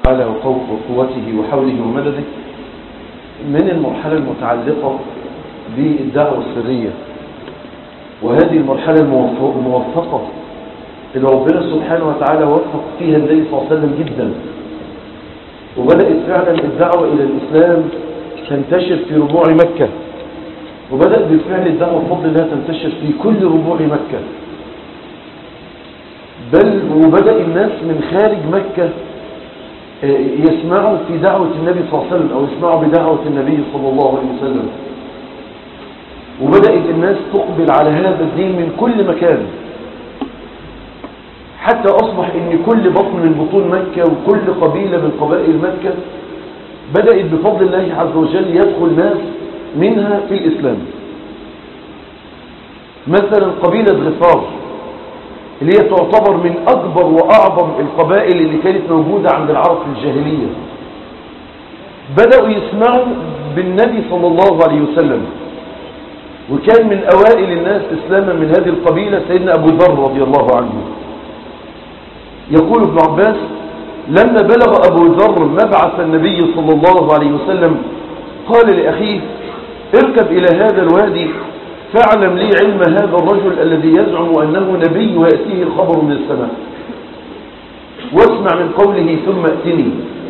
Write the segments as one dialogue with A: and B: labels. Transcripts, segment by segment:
A: على وقوته وحوله ومدده من المرحلة المتعلقة بالدعوة السرية وهذه المرحلة الموفقة اللي ربنا سبحانه وتعالى وفق فيها النبي صلى الله عليه وسلم جدا وبدأت فعلا الدعوة إلى الإسلام تنتشر في ربوع مكة وبدأت بالفعل الدعوة بفضل الله تنتشر في كل ربوع مكة بل وبدأ الناس من خارج مكة يسمعوا في دعوة النبي صلى الله عليه وسلم أو يسمعوا بدعوة النبي صلى الله عليه وسلم وبدأت الناس تقبل على هذا الدين من كل مكان حتى أصبح أن كل بطن من بطون مكة وكل قبيلة من قبائل مكة بدأت بفضل الله عز وجل يدخل ناس منها في الإسلام مثلا قبيلة غفار اللي هي تعتبر من أكبر وأعظم القبائل اللي كانت موجودة عند العرب في الجاهلية بدأوا يسمعوا بالنبي صلى الله عليه وسلم وكان من أوائل الناس إسلاما من هذه القبيلة سيدنا أبو ذر رضي الله عنه يقول ابن عباس لما بلغ أبو ذر مبعث النبي صلى الله عليه وسلم قال لأخيه اركب إلى هذا الوادي فاعلم لي علم هذا الرجل الذي يزعم أنه نبي ويأتيه الخبر من السماء واسمع من قوله ثم ائتني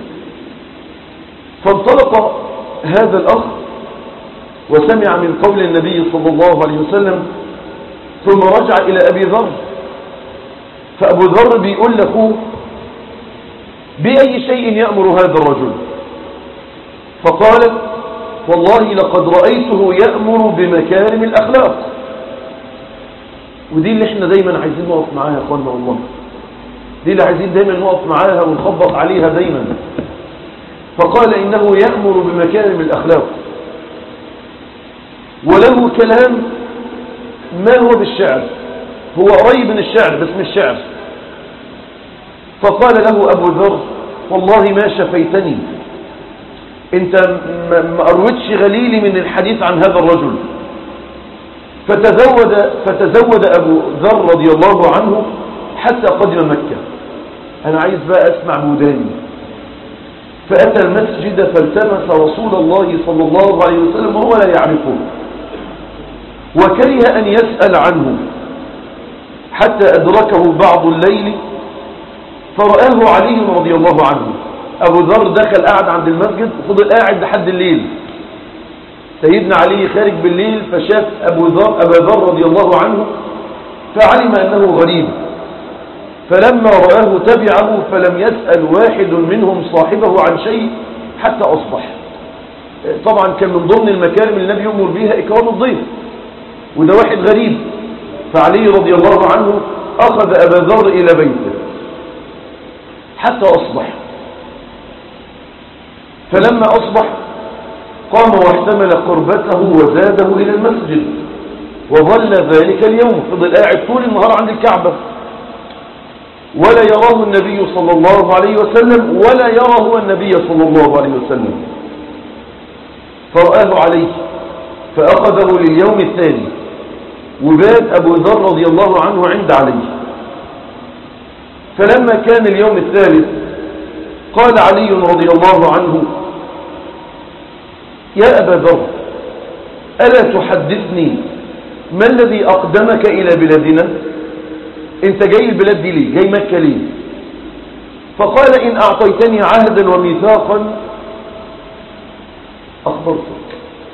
A: فانطلق هذا الأخ وسمع من قول النبي صلى الله عليه وسلم ثم رجع إلى أبي ذر فأبو ذر بيقول له بأي شيء يأمر هذا الرجل فقال والله لقد رأيته يأمر بمكارم الأخلاق ودي اللي احنا دايما عايزين نقف معاها يا اخوانا والله دي اللي عايزين دايما نقف معاها ونخبط عليها دايما فقال إنه يأمر بمكارم الأخلاق وله كلام ما هو بالشعر هو قريب من الشعر بس مش شعر فقال له أبو ذر والله ما شفيتني انت ما أروتش غليلي من الحديث عن هذا الرجل فتزود, فتزود أبو ذر رضي الله عنه حتى قدم مكة أنا عايز بقى أسمع بوداني فأتى المسجد فالتمس رسول الله صلى الله عليه وسلم وهو لا يعرفه وكره أن يسأل عنه حتى أدركه بعض الليل فرآه علي رضي الله عنه أبو ذر دخل قاعد عند المسجد وفضل قاعد لحد الليل سيدنا علي خارج بالليل فشاف أبو ذر أبا ذر رضي الله عنه فعلم أنه غريب فلما رآه تبعه فلم يسأل واحد منهم صاحبه عن شيء حتى أصبح طبعا كان من ضمن المكارم اللي النبي يؤمر بها إكرام الضيف وده واحد غريب فعلي رضي الله عنه أخذ أبا ذر إلى بيته حتى أصبح فلما أصبح قام واحتمل قربته وزاده إلى المسجد وظل ذلك اليوم فضل قاعد طول النهار عند الكعبة ولا يراه النبي صلى الله عليه وسلم ولا يرى هو النبي صلى الله عليه وسلم فرآه عليه فأخذه لليوم الثاني وبات أبو ذر رضي الله عنه عند علي فلما كان اليوم الثالث قال علي رضي الله عنه يا أبا ذر ألا تحدثني ما الذي أقدمك إلى بلادنا انت جاي البلاد دي ليه جاي مكة ليه فقال إن أعطيتني عهدا وميثاقا أخبرتك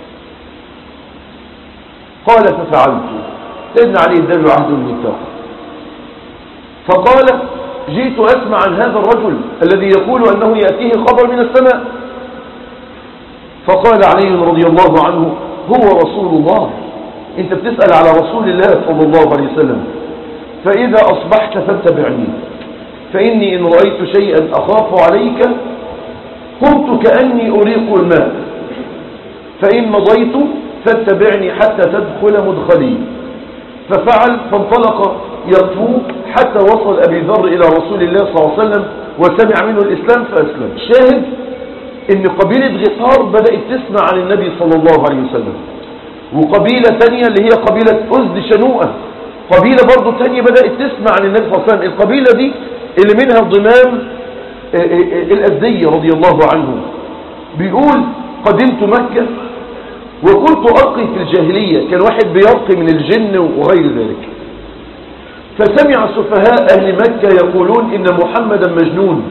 A: قال ففعلت سيدنا علي اداله عهد وميثاق فقال جئت أسمع عن هذا الرجل الذي يقول أنه يأتيه خبر من السماء فقال علي رضي الله عنه هو رسول الله انت بتسأل على رسول الله صلى الله عليه وسلم فإذا أصبحت فاتبعني فإني إن رأيت شيئا أخاف عليك كنت كأني أريق الماء فإن مضيت فاتبعني حتى تدخل مدخلي ففعل فانطلق يطفو حتى وصل أبي ذر إلى رسول الله صلى الله عليه وسلم وسمع منه الإسلام فأسلم شاهد ان قبيلة غفار بدأت تسمع عن النبي صلى الله عليه وسلم وقبيلة تانية اللي هي قبيلة أزد شنوءة قبيلة برضو تانية بدأت تسمع عن النبي صلى الله عليه وسلم القبيلة دي اللي منها ضمام الأزدي رضي الله عنه بيقول قدمت مكة وكنت أرقي في الجاهلية كان واحد بيرقي من الجن وغير ذلك فسمع سفهاء أهل مكة يقولون إن محمدا مجنون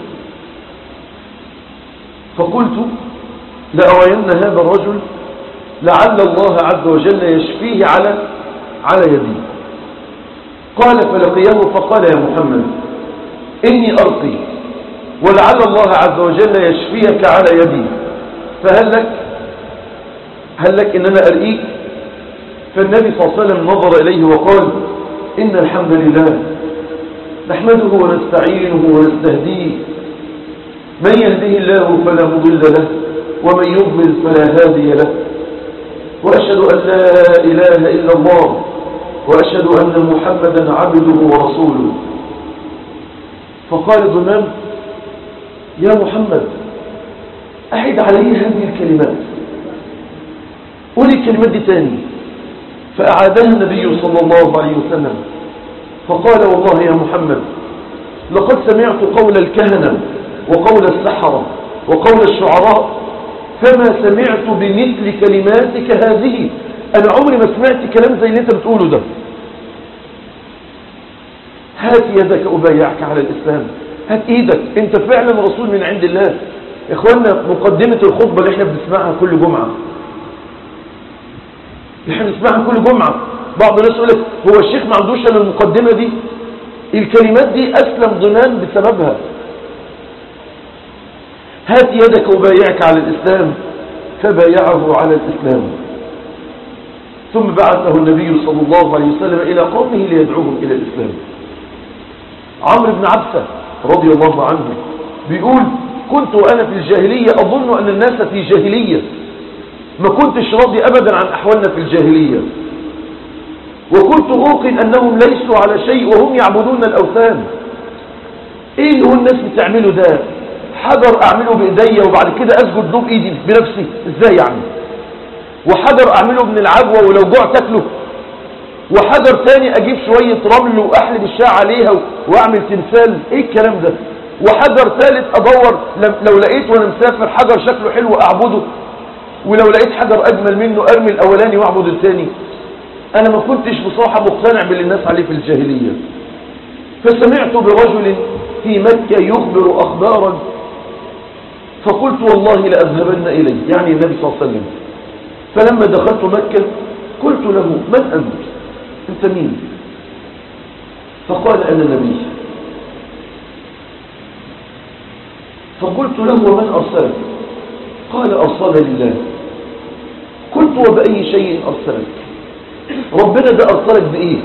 A: فقلت لأرين هذا الرجل لعل الله عز وجل يشفيه على على يدي قال فلقيه فقال يا محمد إني أرقي ولعل الله عز وجل يشفيك على يدي فهل لك هل لك إن أنا أرقيك فالنبي صلى الله عليه وسلم نظر إليه وقال إن الحمد لله نحمده ونستعينه ونستهديه من يهده الله فلا مضل له ومن يضلل فلا هادي له وأشهد أن لا إله إلا الله وأشهد أن محمدا عبده ورسوله فقال الإمام يا محمد أعد علي هذه الكلمات قولي الكلمات دي تاني فأعادها النبي صلى الله عليه وسلم فقال والله يا محمد لقد سمعت قول الكهنة وقول السحرة وقول الشعراء فما سمعت بمثل كلماتك هذه أنا عمري ما سمعت كلام زي اللي أنت بتقوله ده هات يدك أبايعك على الإسلام هات إيدك أنت فعلا رسول من عند الله إخواننا مقدمة الخطبة اللي احنا بنسمعها كل جمعة اللي احنا بنسمعها كل جمعة بعض الناس يقول لك هو الشيخ ما عندوش الا المقدمة دي الكلمات دي أسلم ضنان بسببها هات يدك أبايعك على الإسلام فبايعه على الإسلام ثم بعثه النبي صلى الله عليه وسلم إلى قومه ليدعوهم إلى الإسلام عمرو بن عبسة رضي الله عنه بيقول كنت أنا في الجاهلية أظن أن الناس في جاهلية ما كنتش راضي أبدا عن أحوالنا في الجاهلية وكنت أوقن أنهم ليسوا على شيء وهم يعبدون الأوثان إيه اللي هو الناس بتعمله ده حجر أعمله بإيديا وبعد كده أسجد له بإيدي بنفسي إزاي يعني وحجر أعمله من العجوة ولو جوع تاكله وحجر تاني أجيب شوية رمل وأحلب الشاع عليها وأعمل تمثال إيه الكلام ده وحجر ثالث أدور لو لقيت وأنا مسافر حجر شكله حلو أعبده ولو لقيت حجر أجمل منه أرمي الأولاني وأعبد الثاني أنا ما كنتش بصراحة مقتنع باللي الناس عليه في الجاهلية فسمعت برجل في مكة يخبر أخبارا فقلت والله لأذهبن إليه يعني النبي صلى الله عليه وسلم فلما دخلت مكة قلت له من أنت أنت مين فقال أنا نبي فقلت له ومن أرسلك قال أرسل لله قلت وبأي شيء أرسلك ربنا ده أرسلك بإيه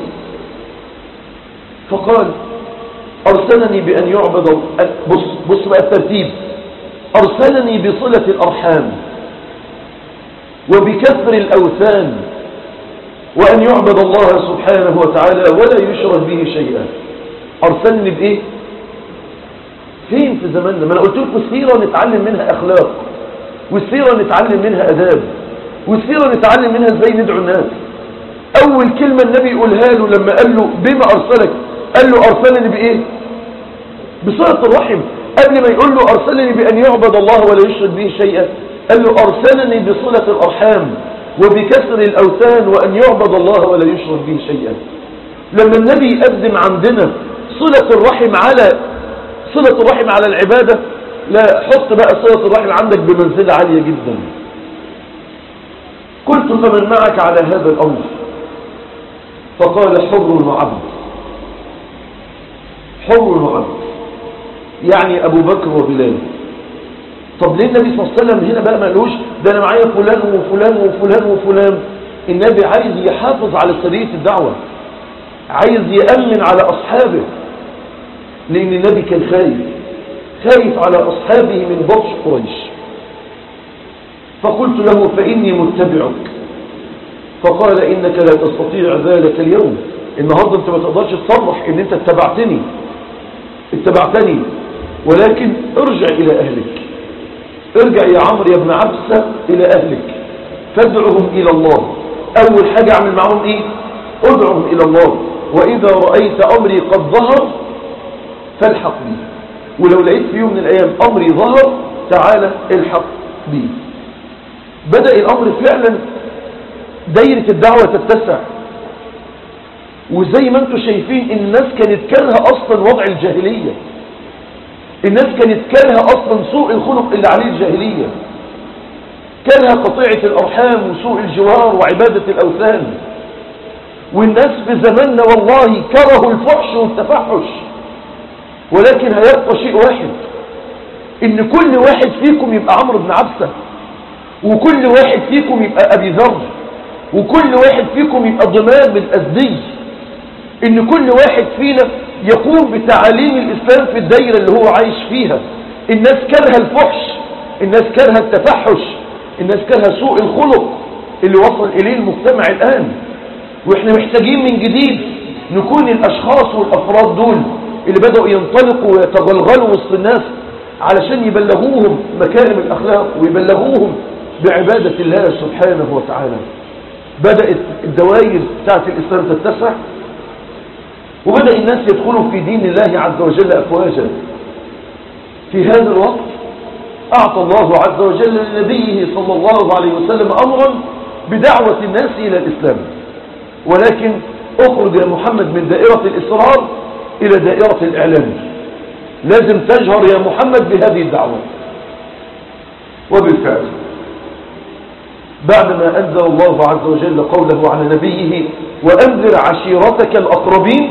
A: فقال أرسلني بأن يعبد بص, بص بقى الترتيب أرسلني بصلة الأرحام وبكسر الأوثان وأن يعبد الله سبحانه وتعالى ولا يشرك به شيئا أرسلني بإيه فين في زماننا ما أنا قلت لكم السيرة نتعلم منها أخلاق والسيرة نتعلم منها أداب والسيرة نتعلم منها ازاي ندعو الناس أول كلمة النبي يقولها له لما قال له بما أرسلك قال له أرسلني بإيه بصلة الرحم قبل ما يقول له أرسلني بأن يعبد الله ولا يشرك به شيئا قال له أرسلني بصلة الأرحام وبكسر الأوثان وأن يعبد الله ولا يشرك به شيئا لما النبي يقدم عندنا صلة الرحم على صلة الرحم على العبادة لا حط بقى صلة الرحم عندك بمنزلة عالية جدا قلت فمن معك على هذا الأمر فقال حر وعبد حر وعبد يعني أبو بكر وبلال طب ليه النبي صلى الله عليه وسلم هنا بقى ما قالوش ده أنا معايا فلان وفلان وفلان وفلان النبي عايز يحافظ على سرية الدعوة عايز يأمن على أصحابه لأن النبي كان خايف خايف على أصحابه من بطش قريش فقلت له فإني متبعك فقال إنك لا تستطيع ذلك اليوم النهاردة أنت ما تقدرش تصرح إن أنت اتبعتني اتبعتني ولكن ارجع إلى أهلك ارجع يا عمرو يا ابن عبسة إلى أهلك فادعهم إلى الله أول حاجة اعمل معهم إيه ادعهم إلى الله وإذا رأيت أمري قد ظهر فالحق بي ولو لقيت في يوم من الأيام أمري ظهر تعالى الحق بي بدأ الأمر فعلا دايرة الدعوة تتسع وزي ما انتم شايفين الناس كانت كارهة أصلا وضع الجاهلية الناس كانت كارهة أصلا سوء الخلق اللي عليه الجاهلية كارهة قطيعة الأرحام وسوء الجوار وعبادة الأوثان والناس في زماننا والله كرهوا الفحش والتفحش ولكن هيبقى شيء واحد ان كل واحد فيكم يبقى عمرو بن عبسة وكل واحد فيكم يبقى ابي ذر وكل واحد فيكم يبقى ضمان من ازدي ان كل واحد فينا يقوم بتعاليم الاسلام في الدايرة اللي هو عايش فيها الناس كرهة الفحش الناس كرهة التفحش الناس كرهة سوء الخلق اللي وصل اليه المجتمع الان واحنا محتاجين من جديد نكون الاشخاص والافراد دول اللي بدأوا ينطلقوا ويتغلغلوا وسط الناس علشان يبلغوهم مكارم الاخلاق ويبلغوهم بعبادة الله سبحانه وتعالى بدأت الدوائر بتاعت الاسلام تتسع وبدأ الناس يدخلوا في دين الله عز وجل افواجا في هذا الوقت اعطى الله عز وجل لنبيه صلى الله عليه وسلم امرا بدعوة الناس الى الاسلام ولكن اخرج يا محمد من دائرة الإصرار إلى دائرة الإعلام لازم تجهر يا محمد بهذه الدعوة وبالفعل بعدما أنزل الله عز وجل قوله على نبيه وأنذر عشيرتك الأقربين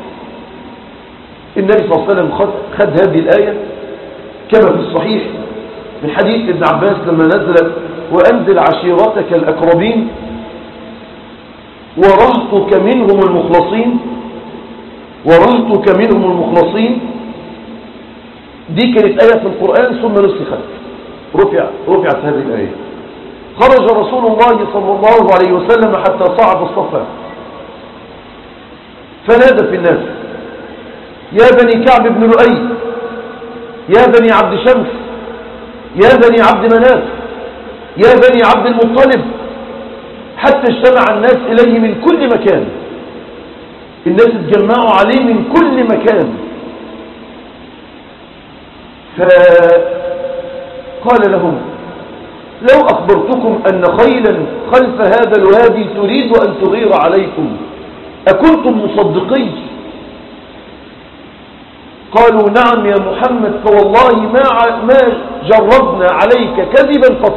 A: النبي صلى الله عليه وسلم خد هذه الآية كما في الصحيح من حديث ابن عباس لما نزلت وأنزل عشيرتك الأقربين ورهطك منهم المخلصين ورهطك منهم المخلصين دي كانت آية في القرآن ثم نسخت رفع رفعت هذه الآية خرج رسول الله صلى الله عليه وسلم حتى صعد الصفا فنادى في الناس يا بني كعب بن لؤي يا بني عبد شمس يا بني عبد مناف يا بني عبد المطلب حتى اجتمع الناس إليه من كل مكان الناس اتجمعوا عليه من كل مكان فقال لهم لو أخبرتكم أن خيلا خلف هذا الوادي تريد أن تغير عليكم أكنتم مصدقين قالوا نعم يا محمد فوالله ما ما جربنا عليك كذبا قط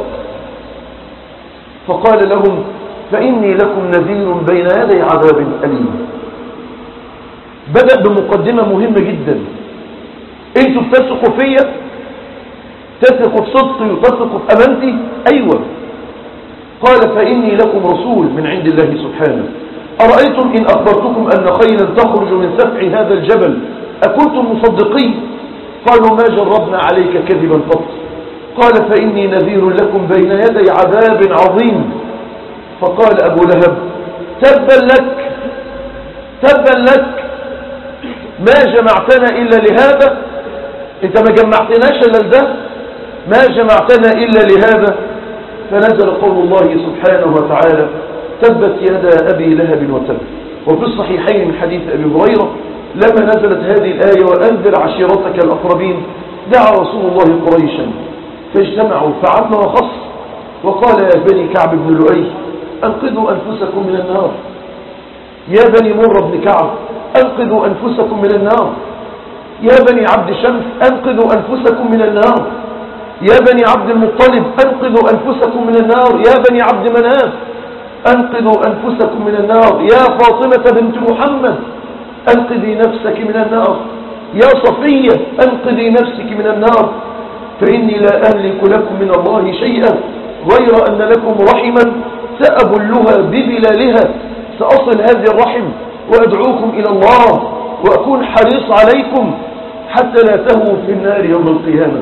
A: فقال لهم فإني لكم نذير بين يدي عذاب أليم بدأ بمقدمة مهمة جدا انتوا بتثقوا فيا تثقوا في صدقي وتثقوا في أمانتي أيوة قال فإني لكم رسول من عند الله سبحانه أرأيتم إن أخبرتكم أن خيلا تخرج من سفع هذا الجبل أكنتم مصدقين قالوا ما جربنا عليك كذبا قط قال فإني نذير لكم بين يدي عذاب عظيم فقال أبو لهب تبا لك تبا لك ما جمعتنا إلا لهذا انت ما جمعتناش إلا لده ما جمعتنا إلا لهذا فنزل قول الله سبحانه وتعالى تبت يدا أبي لهب وتب وفي الصحيحين من حديث أبي هريرة لما نزلت هذه الآية وأنذر عشيرتك الأقربين دعا رسول الله قريشا فاجتمعوا فعم وخص وقال يا بني كعب بن لؤي أنقذوا أنفسكم من النار يا بني مر بن كعب أنقذوا أنفسكم من النار يا بني عبد شمس أنقذوا أنفسكم من النار يا بني عبد المطلب أنقذوا أنفسكم من النار يا بني عبد مناف أنقذوا أنفسكم من النار يا فاطمة بنت محمد أنقذي نفسك من النار يا صفية أنقذي نفسك من النار فإني لا أملك لكم من الله شيئا غير أن لكم رحما سأبلها ببلالها سأصل هذه الرحم وأدعوكم إلى الله وأكون حريص عليكم حتى لا تهووا في النار يوم القيامة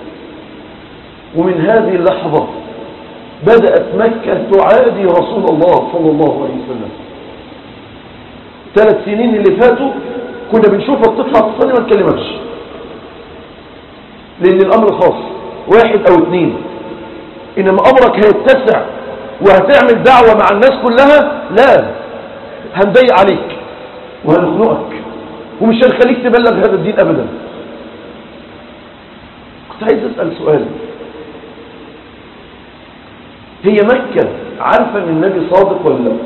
A: ومن هذه اللحظة بدأت مكة تعادي رسول الله صلى الله عليه وسلم ثلاث سنين اللي فاتوا كنا بنشوفك تطلع تصلي ما تكلمكش لأن الأمر خاص واحد أو اثنين إنما أمرك هيتسع وهتعمل دعوة مع الناس كلها لا هنضيق عليك وهنخنقك ومش هنخليك تبلغ هذا الدين أبدا كنت عايز أسأل سؤال هي مكة عارفة ان النبي صادق ولا لا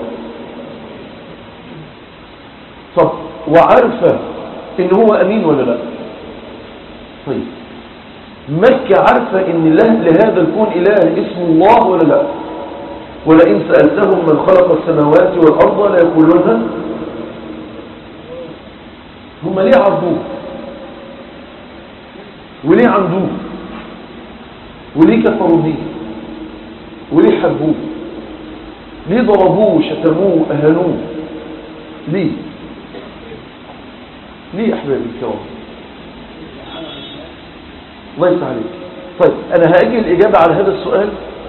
A: طب وعارفة ان هو امين ولا لا طيب مكة عارفة ان له لهذا الكون اله اسمه الله ولا لا ولئن سألتهم من خلق السماوات والأرض لا يقولون هم ليه عرضوه وليه عندوه وليه كفروا بيه وليه حبوه ليه ضربوه وشتموه وأهانوه ليه ليه يا أحبابي الكرام الله يفتح عليك طيب أنا هاجي الإجابة على هذا السؤال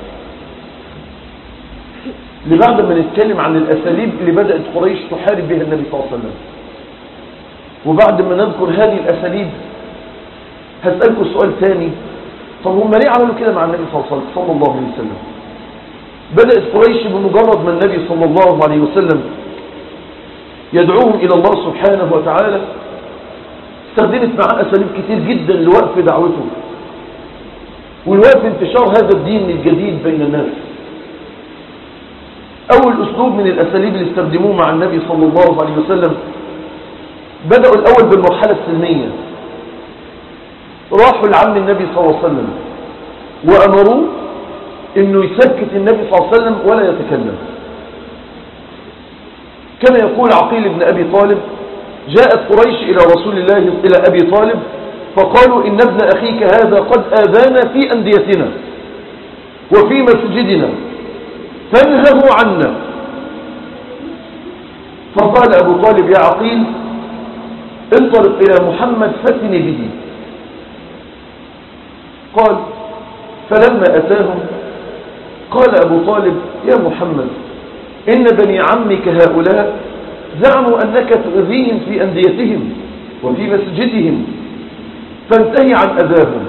A: لبعد ما نتكلم عن الأساليب اللي بدأت قريش تحارب بها النبي صلى الله عليه وسلم وبعد ما نذكر هذه الأساليب هسألكم سؤال ثاني طب هم ليه عملوا كده مع النبي صلى الله عليه وسلم بدأت قريش بمجرد ما النبي صلى الله عليه وسلم يدعوهم إلى الله سبحانه وتعالى استخدمت معاه أساليب كتير جدا لوقف دعوته ولوقف انتشار هذا الدين الجديد بين الناس أول أسلوب من الأساليب اللي استخدموه مع النبي صلى الله عليه وسلم بدأوا الأول بالمرحلة السلمية راحوا لعم النبي صلى الله عليه وسلم وأمروه أنه يسكت النبي صلى الله عليه وسلم ولا يتكلم كما يقول عقيل بن أبي طالب جاءت قريش إلى رسول الله إلى أبي طالب فقالوا إن ابن أخيك هذا قد آذانا في أنديتنا وفي مسجدنا فانهه عنا فقال أبو طالب يا عقيل انطلق إلى محمد فتني به قال فلما أتاهم قال أبو طالب يا محمد إن بني عمك هؤلاء زعموا أنك تؤذيهم في أنديتهم وفي مسجدهم فانتهي عن أذاهم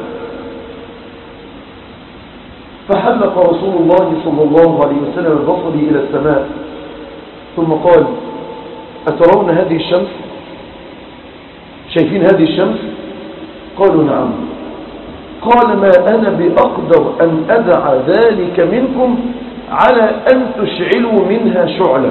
A: فحلق رسول الله صلى الله عليه وسلم بصري إلى السماء ثم قال أترون هذه الشمس شايفين هذه الشمس قالوا نعم قال ما أنا بأقدر أن أدع ذلك منكم على أن تشعلوا منها شعلة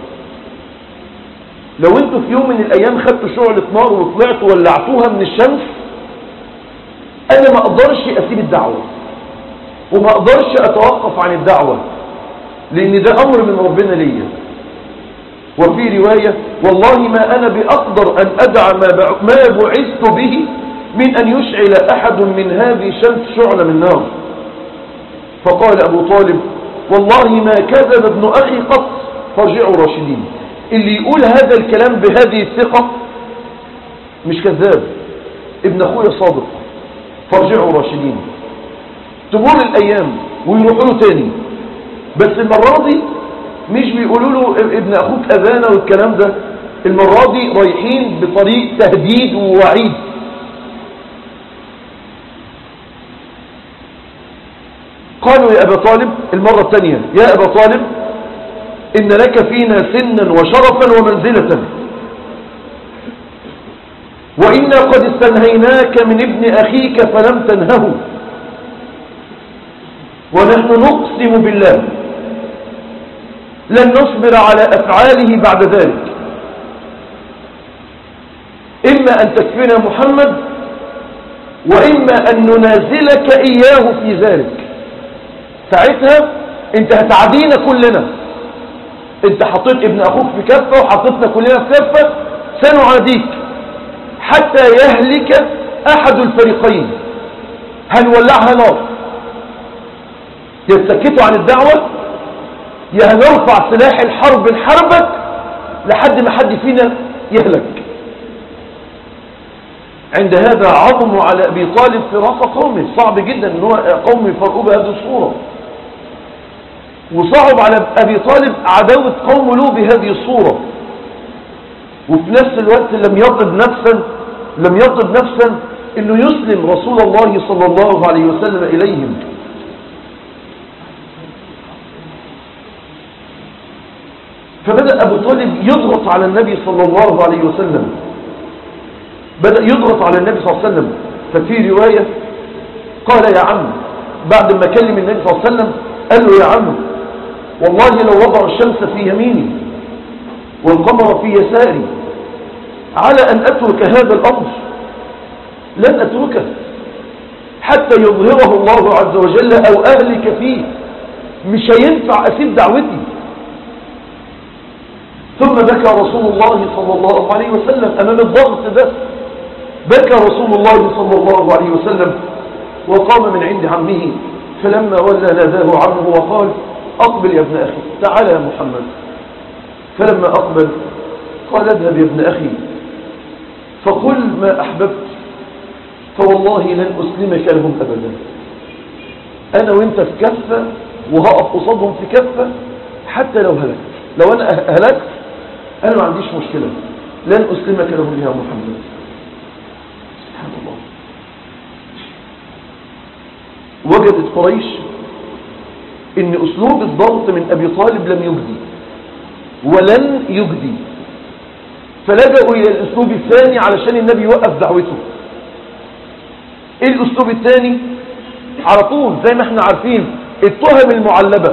A: لو انتوا في يوم من الأيام خدتوا شعلة نار وطلعتوا ولعتوها من الشمس أنا ما أقدرش أسيب الدعوة وما أقدرش أتوقف عن الدعوة لأن ده أمر من ربنا ليا وفي رواية والله ما أنا بأقدر أن أدع ما بعثت به من أن يشعل أحد من هذه الشمس شعلة من نار فقال أبو طالب والله ما كذب ابن أخي قط فارجعوا راشدين اللي يقول هذا الكلام بهذه الثقة مش كذاب ابن أخويا صادق فارجعوا راشدين تمر الأيام ويروحوا له تاني بس المرة دي مش بيقولوا له ابن أخوك أذانا والكلام ده المرة دي رايحين بطريق تهديد ووعيد قالوا يا أبا طالب المرة الثانية يا أبا طالب إن لك فينا سنا وشرفا ومنزلة وإنا قد استنهيناك من ابن أخيك فلم تنهه ونحن نقسم بالله لن نصبر على أفعاله بعد ذلك إما أن تكفينا محمد وإما أن ننازلك إياه في ذلك ساعتها انت هتعدينا كلنا انت حطيت ابن اخوك في كفة وحطيتنا كلنا في كفة سنعاديك حتى يهلك احد الفريقين هنولعها نار يتسكتوا عن الدعوة يا هنرفع سلاح الحرب لحربك لحد ما حد فينا يهلك عند هذا عظموا على أبي طالب فراق قومه صعب جدا ان هو قوم يفرقوا بهذه الصورة وصعب على أبي طالب عداوة قوم له بهذه الصورة وفي نفس الوقت لم يطلب نفسا لم يطلب نفسا انه يسلم رسول الله صلى الله عليه وسلم إليهم فبدأ أبو طالب يضغط على النبي صلى الله عليه وسلم بدأ يضغط على النبي صلى الله عليه وسلم ففي رواية قال يا عم بعد ما كلم النبي صلى الله عليه وسلم قال له يا عم والله لو وضع الشمس في يميني والقمر في يساري على أن أترك هذا الأمر لن أتركه حتى يظهره الله عز وجل أو أهلك فيه مش هينفع أسيب دعوتي ثم بكى رسول الله صلى الله عليه وسلم أمام الضغط ده بكى رسول الله صلى الله عليه وسلم وقام من عند عمه فلما ولى ناداه عمه وقال أقبل يا ابن أخي تعال يا محمد فلما أقبل قال اذهب يا ابن أخي فقل ما أحببت فوالله لن أسلمك لهم أبدا أنا وإنت في كفة وهقف قصادهم في كفة حتى لو هلكت لو أنا هلكت أنا ما عنديش مشكلة لن أسلمك لهم يا محمد سبحان الله وجدت قريش ان اسلوب الضغط من ابي طالب لم يجدي ولن يجدي فلجأوا الى الاسلوب الثاني علشان النبي يوقف دعوته ايه الاسلوب الثاني على طول زي ما احنا عارفين التهم المعلبة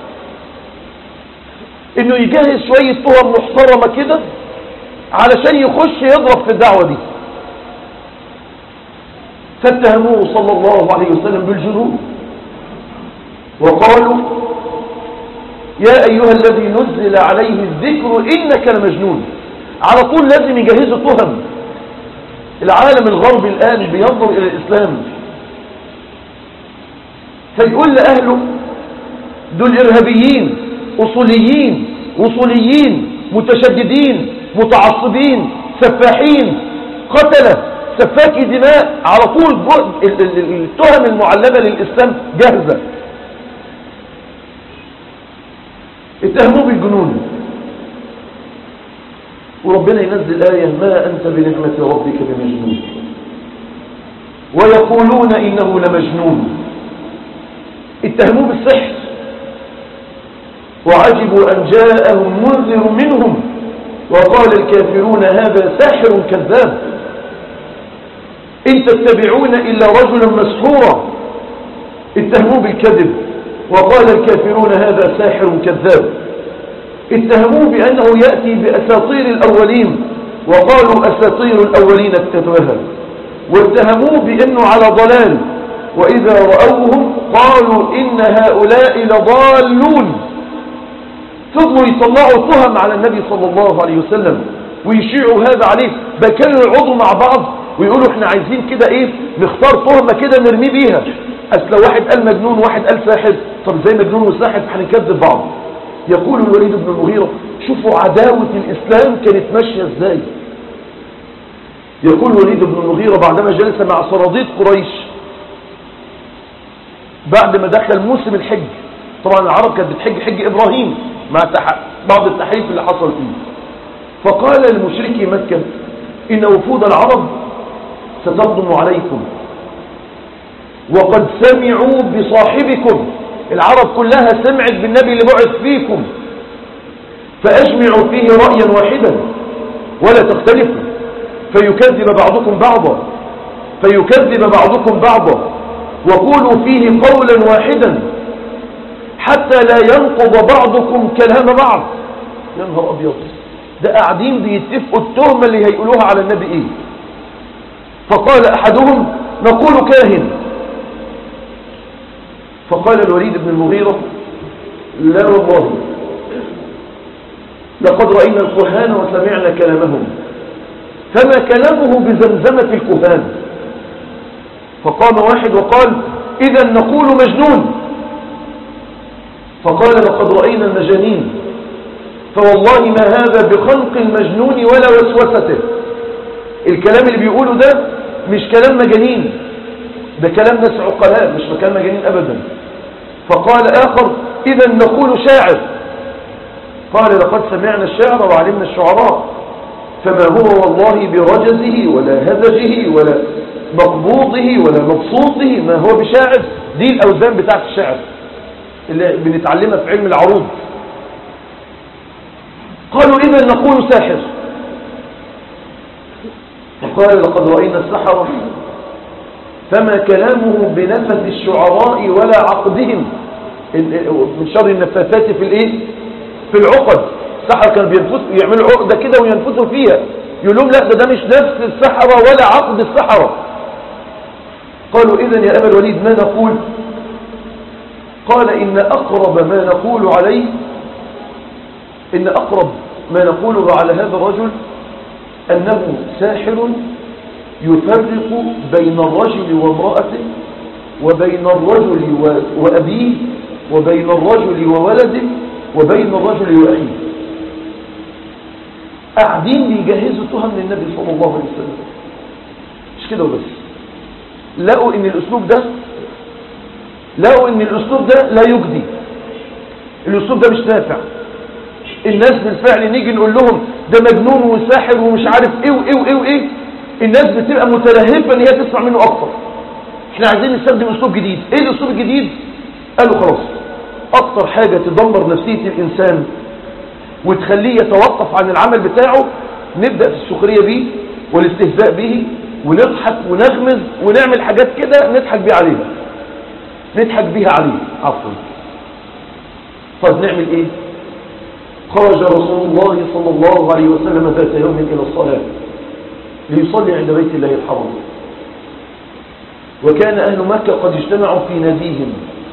A: انه يجهز شوية تهم محترمة كده علشان يخش يضرب في الدعوة دي فاتهموه صلى الله عليه وسلم بالجنون وقالوا يا أيها الذي نزل عليه الذكر إنك لمجنون على طول لازم يجهزوا تهم العالم الغربي الآن بينظر إلى الإسلام فيقول لأهله دول إرهابيين أصوليين وصوليين متشددين متعصبين سفاحين قتلة سفاكي دماء على طول التهم المعلبة للإسلام جاهزة اتهموه بالجنون وربنا ينزل آية ما أنت بنعمة ربك بمجنون ويقولون إنه لمجنون اتهموه بالسحر وعجبوا أن جاءهم منذر منهم وقال الكافرون هذا ساحر كذاب إن تتبعون إلا رجلا مسحورا اتهموه بالكذب وقال الكافرون هذا ساحر كذاب اتهموه بأنه يأتي بأساطير الأولين وقالوا أساطير الأولين اكتبها واتهموه بأنه على ضلال وإذا رأوهم قالوا إن هؤلاء لضالون فضلوا يطلعوا تهم على النبي صلى الله عليه وسلم ويشيعوا هذا عليه بل كانوا يقعدوا مع بعض ويقولوا احنا عايزين كده ايه نختار تهمة كده نرميه بيها اصل لو واحد قال مجنون واحد قال ساحر طب زي مجنون وساحر هنكذب بعض يقول الوليد بن المغيرة شوفوا عداوة الاسلام كانت ماشية ازاي يقول الوليد بن المغيرة بعدما جلس مع صناديق قريش بعد ما دخل موسم الحج طبعا العرب كانت بتحج حج ابراهيم مع بعض التحريف اللي حصل فيه فقال لمشركي مكة إن وفود العرب ستقدم عليكم وقد سمعوا بصاحبكم العرب كلها سمعت بالنبي اللي بعث فيكم فأجمعوا فيه رأيا واحدا ولا تختلفوا فيكذب بعضكم بعضا فيكذب بعضكم بعضا وقولوا فيه قولا واحدا حتى لا ينقض بعضكم كلام بعض يا نهار أبيض ده قاعدين بيتفقوا التهمة اللي هيقولوها على النبي ايه فقال احدهم نقول كاهن فقال الوليد بن المغيرة لا والله لقد رأينا الكهان وسمعنا كلامهم فما كلامه بزمزمة الكهان فقام واحد وقال إذا نقول مجنون فقال لقد رأينا المجانين فوالله ما هذا بخلق المجنون ولا وسوسته الكلام اللي بيقوله ده مش كلام مجانين ده كلام ناس عقلاء مش كلام مجانين أبدا فقال آخر إذا نقول شاعر قال لقد سمعنا الشعر وعلمنا الشعراء فما هو والله برجزه ولا هزجه ولا مقبوضه ولا مبسوطه ما هو بشاعر دي الأوزان بتاعت الشعر اللي بنتعلمها في علم العروض قالوا إذا نقول ساحر فقال لقد رأينا السحرة فما كلامه بنفس الشعراء ولا عقدهم من شر النفاثات في الايه في العقد السحرة كانوا بينفسوا يعملوا عقدة كده وينفسوا فيها يقول لهم لا ده, ده مش نفس السحرة ولا عقد السحرة قالوا إذا يا أبا الوليد ما نقول قال إن أقرب ما نقول عليه إن أقرب ما نقوله على هذا الرجل أنه ساحر يفرق بين الرجل وامرأته وبين الرجل وأبيه وبين الرجل وولده وبين الرجل وأخيه قاعدين بيجهزوا تهم للنبي صلى الله عليه وسلم مش كده وبس لقوا ان الاسلوب ده لقوا ان الاسلوب ده لا يجدي الاسلوب ده مش نافع الناس بالفعل نيجي نقول لهم ده مجنون وساحر ومش عارف ايه وايه وايه وايه الناس بتبقى متلهفه ان هي تسمع منه اكتر احنا عايزين نستخدم اسلوب جديد ايه الاسلوب الجديد قالوا خلاص اكتر حاجة تدمر نفسية الانسان وتخليه يتوقف عن العمل بتاعه نبدأ في السخرية به والاستهزاء به ونضحك ونغمز ونعمل حاجات كده نضحك بيها عليها نضحك بيها عليه عفوا طب نعمل ايه خرج رسول الله صلى الله عليه وسلم ذات يوم الى الصلاة ليصلي عند بيت الله الحرام وكان أهل مكة قد اجتمعوا في ناديهم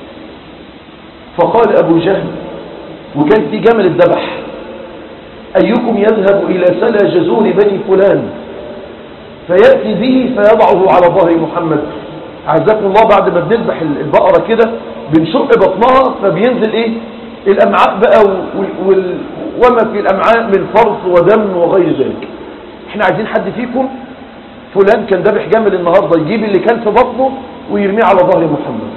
A: فقال أبو جهل وكان في جمل الذبح أيكم يذهب إلى سلا جزور بني فلان فيأتي به فيضعه على ظهر محمد عزكم الله بعد ما بنذبح البقرة كده بنشق بطنها فبينزل ايه الأمعاء بقى وال وال وما في الأمعاء من فرث ودم وغير ذلك احنا عايزين حد فيكم فلان كان ذبح جمل النهاردة يجيب اللي كان في بطنه ويرميه على ظهر محمد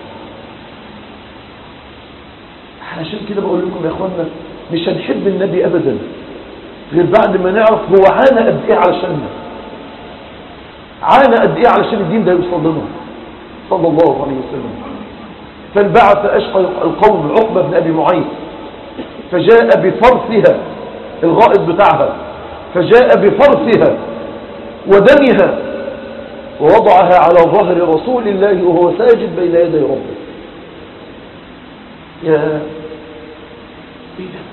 A: عشان كده بقول لكم يا اخوانا مش هنحب النبي ابدا غير بعد ما نعرف هو عانى قد ايه علشاننا عانى قد ايه علشان الدين ده يوصل لنا صلى الله عليه وسلم فانبعث اشقى القوم عقبه بن ابي معيط فجاء بفرثها الغائط بتاعها فجاء بفرثها ودمها ووضعها على ظهر رسول الله وهو ساجد بين يدي ربه يا ايه ده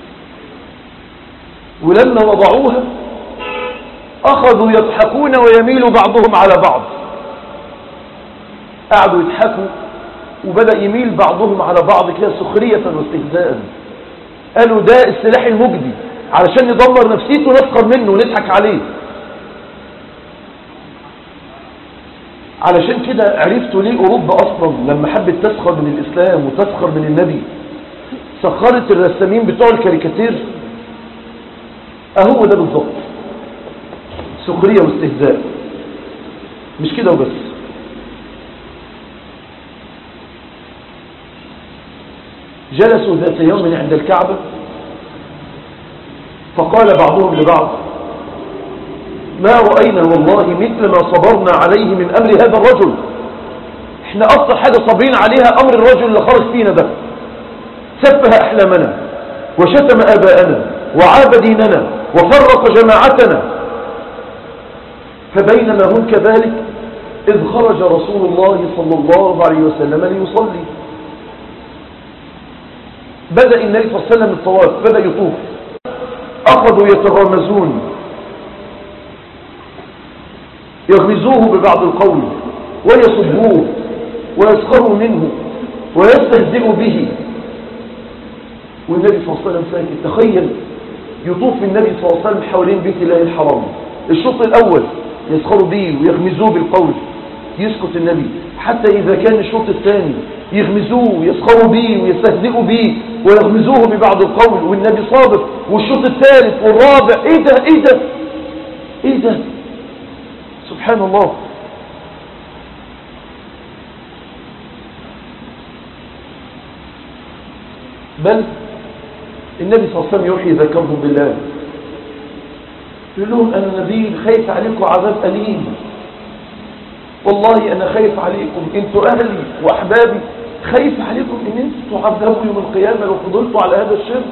A: ولما وضعوها اخذوا يضحكون ويميل بعضهم على بعض قعدوا يضحكوا وبدأ يميل بعضهم على بعض كده سخرية واستهزاء قالوا ده السلاح المجدي علشان ندمر نفسيته نسخر منه ونضحك عليه علشان كده عرفتوا ليه أوروبا أصلا لما حبت تسخر من الإسلام وتسخر من النبي سخرت الرسامين بتوع الكاريكاتير اهو ده بالظبط سخرية واستهزاء مش كده وبس جلسوا ذات يوم عند الكعبة فقال بعضهم لبعض ما رأينا والله مثل ما صبرنا عليه من أمر هذا الرجل احنا أكثر حاجة صابرين عليها أمر الرجل اللي خرج فينا ده سفه أحلامنا وشتم آباءنا وعاب ديننا وفرق جماعتنا فبينما هم كذلك إذ خرج رسول الله صلى الله عليه وسلم ليصلي بدأ النبي صلى الله عليه وسلم الطواف بدأ يطوف أخذوا يتغامزون يغمزوه ببعض القول ويصبوه ويسخروا منه ويستهزئوا به والنبي صلى الله عليه وسلم ساكت تخيل يطوف النبي صلى الله عليه وسلم حوالين بيت الله الحرام الشوط الأول يسخروا به ويغمزوه بالقول يسكت النبي حتى إذا كان الشوط الثاني يغمزوه ويسخروا به ويستهزئوا به ويغمزوه ببعض القول والنبي صابر والشوط الثالث والرابع ايه ده ايه ده ايه ده سبحان الله بل النبي صلى الله عليه وسلم يوحي ذكرهم بالله يقول لهم أنا نبي خايف عليكم عذاب أليم والله أنا خايف عليكم أنتوا أهلي وأحبابي خايف عليكم أن أنتوا تعذبوا يوم القيامة لو فضلتوا على هذا الشرك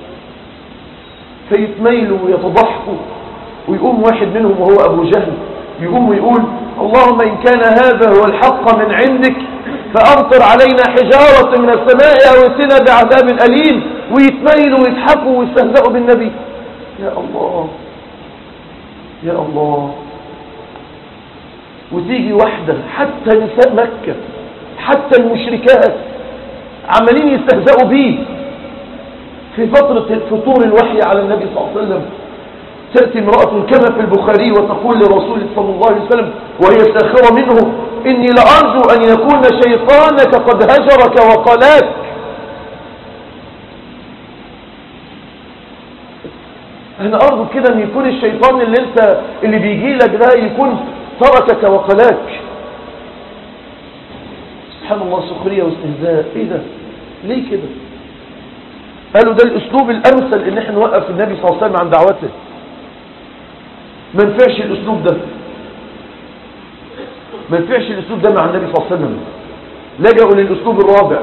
A: فيتميلوا ويتضحكوا ويقوم واحد منهم وهو أبو جهل يقوم ويقول اللهم إن كان هذا هو الحق من عندك فأمطر علينا حجارة من السماء أو ائتنا بعذاب أليم ويتميلوا ويضحكوا ويستهزئوا بالنبي يا الله يا الله وتيجي واحدة حتى نساء مكة حتى المشركات عمالين يستهزئوا بيه في فترة فطور الوحي على النبي صلى الله عليه وسلم تأتي امرأة كما في البخاري وتقول لرسول صلى الله عليه وسلم وهي ساخرة منه إني لأرجو أن يكون شيطانك قد هجرك وقلاك أنا أرجو كده أن يكون الشيطان اللي انت اللي بيجي لك ده يكون تركك وقلاك سبحان الله سخرية واستهزاء ايه ده ليه كده قالوا ده الاسلوب الامثل ان احنا نوقف النبي صلى الله عليه وسلم عن دعوته ما ينفعش الاسلوب ده ما ينفعش الاسلوب ده مع النبي صلى الله عليه وسلم لجأوا للاسلوب الرابع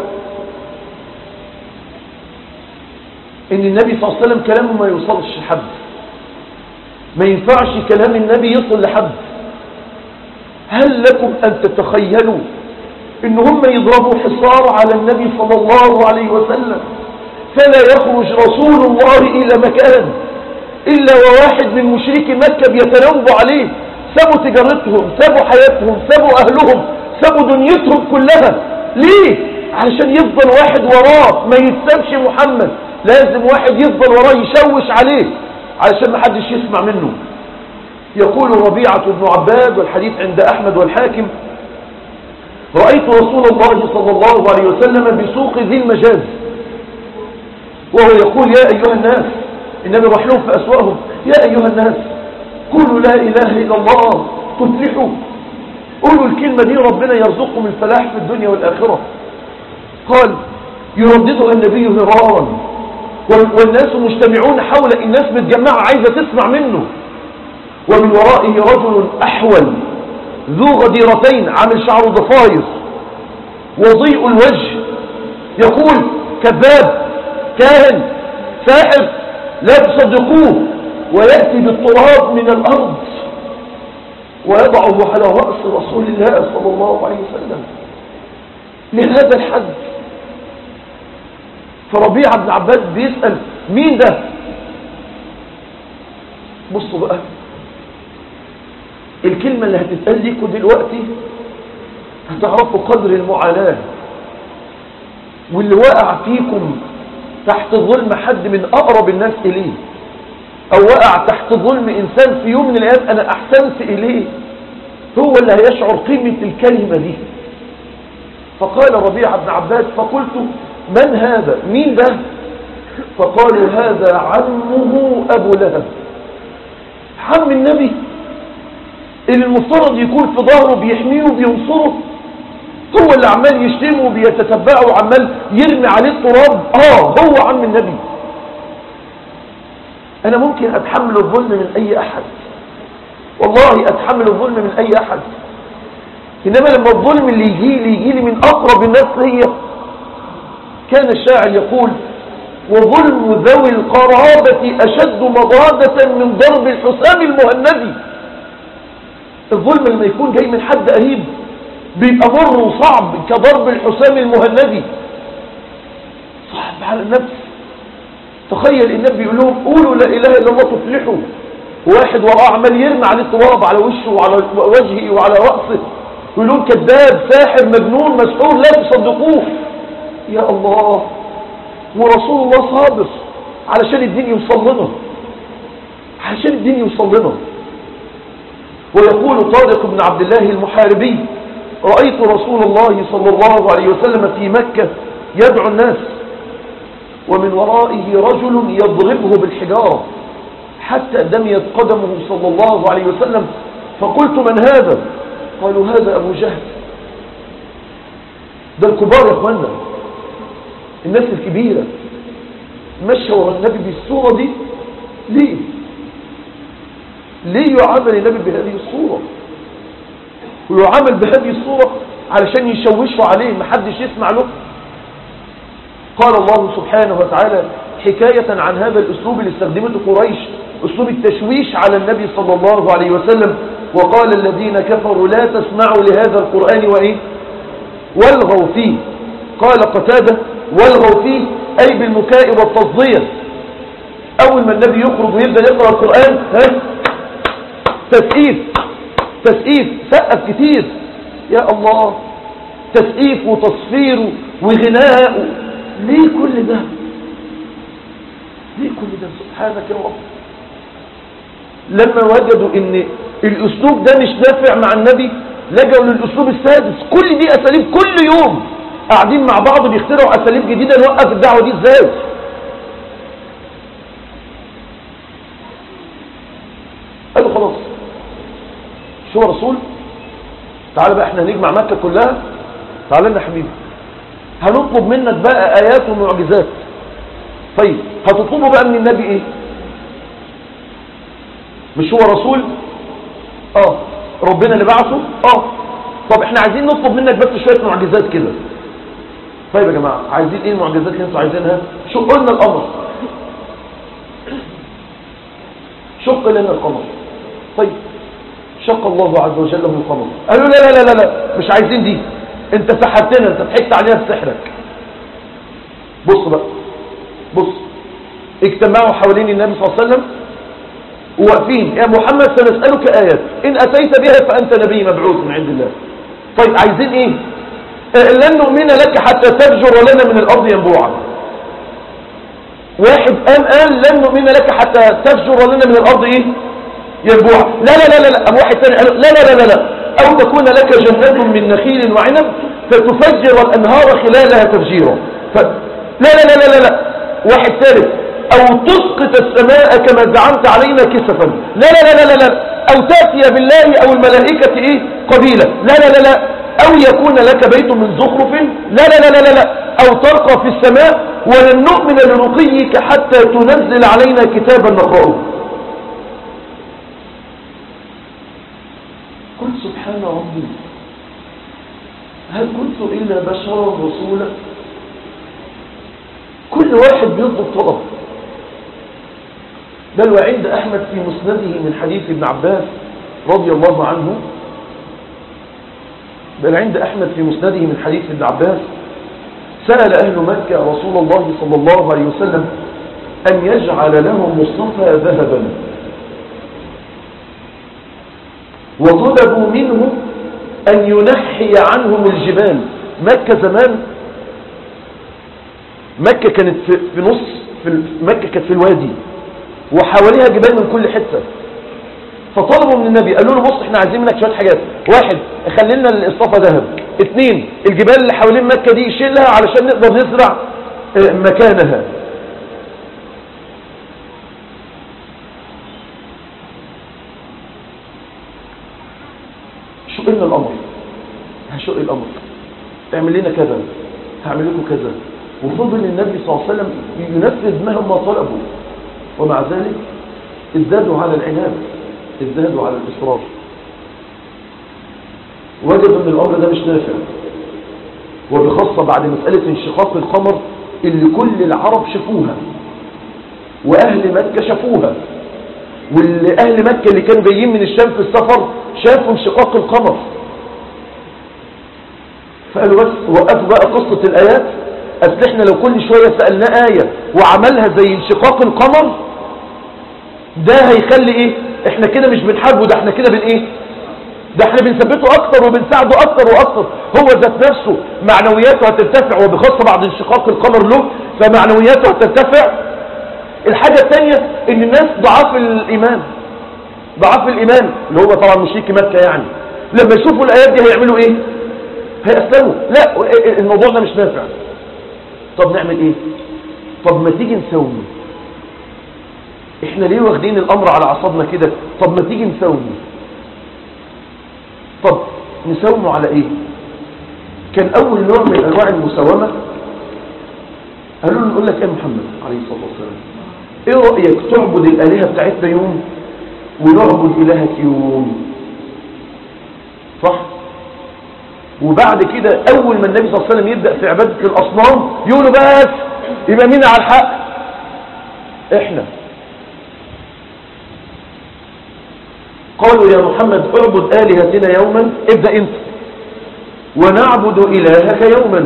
A: ان النبي صلى الله عليه وسلم كلامه ما يوصلش لحد ما ينفعش كلام النبي يصل لحد هل لكم ان تتخيلوا ان هم يضربوا حصار على النبي صلى الله عليه وسلم فلا يخرج رسول الله الى مكان الا وواحد من مشركي مكة بيتنوب عليه سابوا تجارتهم سابوا حياتهم سابوا اهلهم سابوا دنيتهم كلها ليه علشان يفضل واحد وراه ما يتسابش محمد لازم واحد يفضل وراه يشوش عليه علشان ما حدش يسمع منه يقول ربيعة بن عباد والحديث عند أحمد والحاكم رأيت رسول الله صلى الله عليه وسلم بسوق ذي المجاز وهو يقول يا أيها الناس النبي راح لهم في أسواقهم يا أيها الناس قولوا لا إله إلا الله تفلحوا قولوا الكلمة دي ربنا يرزقكم الفلاح في الدنيا والآخرة قال يرددها النبي مرارا والناس مجتمعون حول الناس متجمعة عايزة تسمع منه ومن ورائه رجل أحول ذو غديرتين عامل شعره ضفاير وضيء الوجه يقول كذاب كاهن ساحر لا تصدقوه ويأتي بالتراب من الأرض ويضعه على رأس رسول الله صلى الله عليه وسلم لهذا الحد فربيع بن عباس بيسأل مين ده بصوا بقى الكلمة اللي هتتقال لكم دلوقتي هتعرفوا قدر المعاناة واللي وقع فيكم تحت ظلم حد من أقرب الناس إليه أو وقع تحت ظلم إنسان في يوم من الأيام أنا أحسنت إليه هو اللي هيشعر قيمة الكلمة دي فقال ربيع بن عباس فقلت من هذا مين ده فقالوا هذا عمه أبو لهب عم النبي اللي المفترض يكون في ظهره بيحميه وبينصره هو اللي عمال يشتمه وبيتتبعه وعمال يرمي عليه التراب اه هو عم النبي انا ممكن اتحمل الظلم من اي احد والله اتحمل الظلم من اي احد انما لما الظلم اللي يجي لي يجي لي من اقرب الناس ليا كان الشاعر يقول وظلم ذوي القرابة اشد مضادة من ضرب الحسام المهندي الظلم لما يكون جاي من حد قريب بيبقى مر وصعب كضرب الحسام المهندي صعب على النفس تخيل النبي يقول لهم قولوا لا اله الا الله تفلحوا واحد وراه عمال يرمي عليه التراب على وشه وعلى وجهه وعلى راسه يقول لهم كذاب ساحر مجنون مسحور لا تصدقوه يا الله ورسول الله صابر علشان الدين يوصل لنا علشان الدين يوصل لنا ويقول طارق بن عبد الله المحاربي رأيت رسول الله صلى الله عليه وسلم في مكة يدعو الناس ومن ورائه رجل يضربه بالحجارة حتى دميت قدمه صلى الله عليه وسلم فقلت من هذا قالوا هذا أبو جهل ده الكبار يا اخوانا الناس الكبيرة مشى ورا النبي بالصورة دي ليه ليه يعامل النبي بهذه الصورة ويعامل بهذه الصورة علشان يشوشوا عليه محدش يسمع له قال الله سبحانه وتعالى حكاية عن هذا الأسلوب اللي استخدمته قريش أسلوب التشويش على النبي صلى الله عليه وسلم وقال الذين كفروا لا تسمعوا لهذا القرآن وإيه والغوا فيه قال قتادة والغوا فيه أي بالمكاء والتصدية أول ما النبي يخرج ويبدأ يقرأ القرآن ها تسقيف تسقيف سقف كتير يا الله تسقيف وتصفير وغناء ليه كل ده ليه كل ده سبحانك يا رب لما وجدوا ان الاسلوب ده مش نافع مع النبي لجأوا للاسلوب السادس كل دي اساليب كل يوم قاعدين مع بعض بيخترعوا اساليب جديده نوقف الدعوه دي ازاي قالوا خلاص شو رسول تعال بقى احنا هنجمع مكه كلها تعال لنا حبيبي هنطلب منك بقى ايات ومعجزات طيب هتطلبوا بقى من النبي ايه مش هو رسول اه ربنا اللي بعثه اه طب احنا عايزين نطلب منك بس شويه معجزات كده طيب يا جماعه عايزين ايه المعجزات اللي انتوا عايزينها شق لنا القمر شق لنا القمر طيب شق الله عز وجل من القمر قالوا لا لا لا لا لا مش عايزين دي انت سحرتنا انت ضحكت علينا بسحرك بص بقى بص اجتمعوا حوالين النبي صلى الله عليه وسلم وواقفين يا محمد سنسألك آيات إن أتيت بها فأنت نبي مبعوث من عند الله طيب عايزين إيه آه، لن نؤمن لك حتى تفجر لنا من الأرض ينبوعا واحد قام قال لن نؤمن لك حتى تفجر لنا من الأرض إيه ينبوعا لا لا لا لا لا أم واحد ثاني قال لا لا لا لا لا أو تكون لك جنة من نخيل وعنب فتفجر الأنهار خلالها تفجيرا ف... لا لا لا لا لا لا واحد ثالث أو تسقط السماء كما زعمت علينا كسفا لا لا لا لا لا, لا. أو تأتي بالله أو الملائكة إيه قبيلة لا لا لا لا أو يكون لك بيت من زخرف لا لا لا لا لا, لا. أو ترقى في السماء ولن نؤمن لرقيك حتى تنزل علينا كتابا نقرأه قل سبحان ربي هل كنت إلا بشرا رسولا كل واحد بيطلب طلب بل وعند أحمد في مسنده من حديث ابن عباس رضي الله عنه بل عند أحمد في مسنده من حديث ابن عباس سأل أهل مكة رسول الله صلى الله عليه وسلم أن يجعل لهم مصطفى ذهبا وطلبوا منه أن ينحي عنهم الجبال مكة زمان مكة كانت في في نص في ال- مكة كانت في الوادي وحواليها جبال من كل حتة فطلبوا من النبي قالوا له بص احنا عايزين منك شوية حاجات واحد خلي لنا الاصطفى ذهب اثنين الجبال اللي حوالين مكة دي شيلها علشان نقدر نزرع اه، مكانها شق لنا الامر هشق الامر اعمل لنا كذا هعمل لكم كذا وفضل النبي صلى الله عليه وسلم ينفذ مهما طلبوا ومع ذلك ازدادوا على العناد ازدادوا على الإصرار وجدوا ان الأمر ده مش نافع وبخاصة بعد مسألة انشقاق القمر اللي كل العرب شافوها وأهل مكة شافوها واللي أهل مكة اللي كانوا جايين من الشام في السفر شافوا انشقاق القمر فقالوا بس وقفوا بقى قصة الآيات أصل احنا لو كل شوية سألناه آية وعملها زي انشقاق القمر ده هيخلي ايه احنا كده مش بنحاربه ده احنا كده بن ايه ده احنا بنثبته اكتر وبنساعده اكتر واكتر هو ذات نفسه معنوياته هترتفع وبخاصة بعد انشقاق القمر له فمعنوياته هترتفع الحاجة الثانية ان الناس ضعاف الايمان ضعاف الايمان اللي هو طبعا مشرك مكة يعني لما يشوفوا الايات دي هيعملوا ايه هيأسلموا لا الموضوع ده مش نافع طب نعمل ايه طب ما تيجي نسوي احنا ليه واخدين الامر على اعصابنا كده طب ما تيجي نسوي طب نسومه على ايه كان اول نوع من انواع المساومة قالوا له نقول لك ايه محمد عليه الصلاة والسلام ايه رأيك تعبد الالهة بتاعتنا يوم ونعبد الهك يوم صح وبعد كده اول ما النبي صلى الله عليه وسلم يبدأ في عبادة الاصنام يقولوا بس يبقى مين على الحق احنا قالوا يا محمد اعبد آلهتنا يوما ابدأ انت ونعبد إلهك يوما